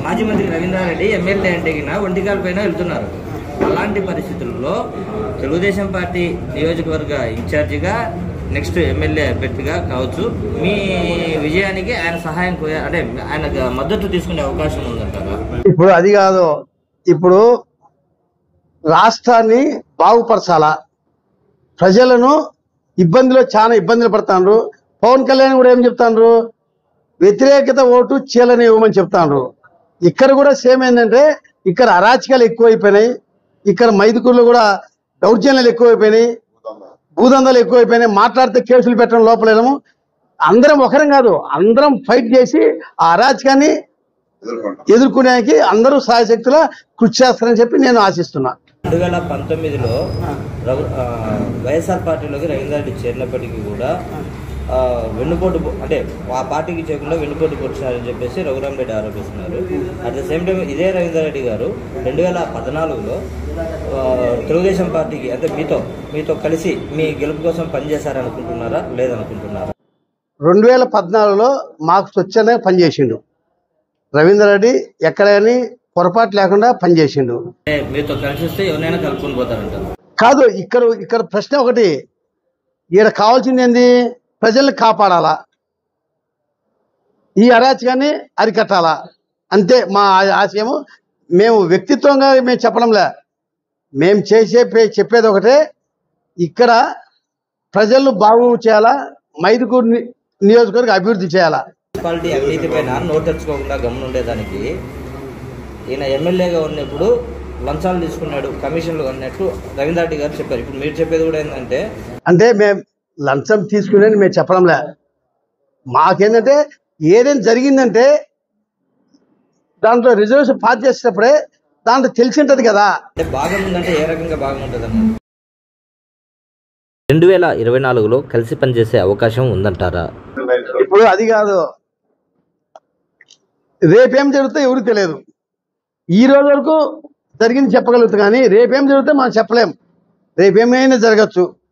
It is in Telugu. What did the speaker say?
మాజీ మంత్రి రవీంద్రారెడ్డి ఎమ్మెల్యే అంటే గిన ఒంటికాల పైన వెళ్తున్నారు అలాంటి పరిస్థితుల్లో తెలుగుదేశం పార్టీ నియోజకవర్గ ఇన్ఛార్జిగా నెక్స్ట్ ఎమ్మెల్యే అభ్యర్థిగా కావచ్చు మీ విజయానికి ఆయన సహాయం కోయ- అంటే ఆయన మద్దతు తీసుకునే అవకాశం ఉందంటారా ఇప్పుడు అది కాదు ఇప్పుడు రాష్ట్రాన్ని బాగుపరచాలా ప్రజలను ఇబ్బందిలో చాలా ఇబ్బందులు పడుతున్నారు పవన్ కళ్యాణ్ కూడా ఏం చెప్తాండ్రు వ్యతిరేకత ఓటు చీలని ఇవ్వమని చెప్తాండ్రు ఇక్కడ కూడా సేమ్ ఏంటంటే ఇక్కడ అరాచకాలు ఎక్కువైపోయినాయి ఇక్కడ మైదుకూరులో కూడా దౌర్జన్యాలు ఎక్కువైపోయినాయి భూదందాలు ఎక్కువైపోయినాయి మాట్లాడితే కేసులు పెట్టడం లోపలేము అందరం ఒకరం కాదు అందరం ఫైట్ చేసి ఆ అరాచకాన్ని ఎదుర్కొనేకి అందరూ సాయశక్తుల కృషి చేస్తారని చెప్పి నేను ఆశిస్తున్నా రెండు వేల పంతొమ్మిదిలో రఘు- ఆ, వైఎస్ఆర్ పార్టీలోకి రవీంద్రారెడ్డి చేరినప్పటికీ కూడా ఆ, వెన్నుపోటు పొ- అంటే ఆ పార్టీకి చేయకుండా వెన్నుపోటు పొడిచారని చెప్పేసి రఘురామరెడ్డి ఆరోపిస్తున్నారు అట్ ద సేమ్ టైం ఇదే రవీంద్రారెడ్డి గారు రెండు వేల పద్నాలుగులో ఆ, తెలుగుదేశం పార్టీకి అంటే మీతో మీతో కలిసి మీ గెలుపు కోసం పనిచేశారనుకుంటున్నారా లేదనుకుంటున్నారా రెండు వేల పద్నాలుగులో మాకు స్వచ్ఛంగా పనిచేసిండు రవీందర్ రెడ్డి ఎక్కడని పొరపాటు లేకుండా పనిచేసిండు అంటే మీతో కలిసి వస్తే ఎవరైనా కలుపుకొని పోతారంటారు కాదు ఇక్కడ ఇక్కడ ప్రశ్న ఒకటి ఈడ కావాల్సింది ఏంది ప్రజల్ని కాపాడాలా ఈ అరాచకాన్ని అరికట్టాలా అంతే మా ఆ- ఆశయము మేము వ్యక్తిత్వంగా మేము చెప్పడంలే మేము చేసే పే- చెప్పేది ఒకటే ఇక్కడ ప్రజలు బాగు చేయాలా మైదుకూరు ని- నియోజకవర్గం అభివృద్ధి చేయాలా మున్సిపాలిటీ అవినీతి పైన నోరు తెచ్చుకోకుండా గమనుండేదానికి ఈయన ఎమ్మెల్యేగా ఉన్నప్పుడు లంచాలు తీసుకున్నాడు కమిషన్లు అన్నట్టు రవీంద్రారెడ్డి గారు చెప్పారు ఇప్పుడు మీరు చెప్పేది కూడా ఏంటంటే అంటే మేము లంచం తీసుకునే మేము చెప్పడంలే మాకేంటంటే ఏదైనా జరిగిందంటే దాంట్లో రిజర్వేషన్ పాస్ చేసేటప్పుడే దాంట్లో తెలిసి ఉంటుంది కదా అంటే భాగం ఉందంటే ఏ రకంగా భాగం ఉంటుంది అన్నమాట రెండు వేల ఇరవై నాలుగులో కలిసి పనిచేసే అవకాశం ఉందంటారా ఇప్పుడు అది కాదు రేపేం జరుగుతుందో ఎవరికి తెలియదు ఈ రోజు వరకు జరిగింది చెప్పగలుగుతాం కానీ రేపేం జరుగుతుందో మనం చెప్పలేం రేపేమైనా జరగచ్చు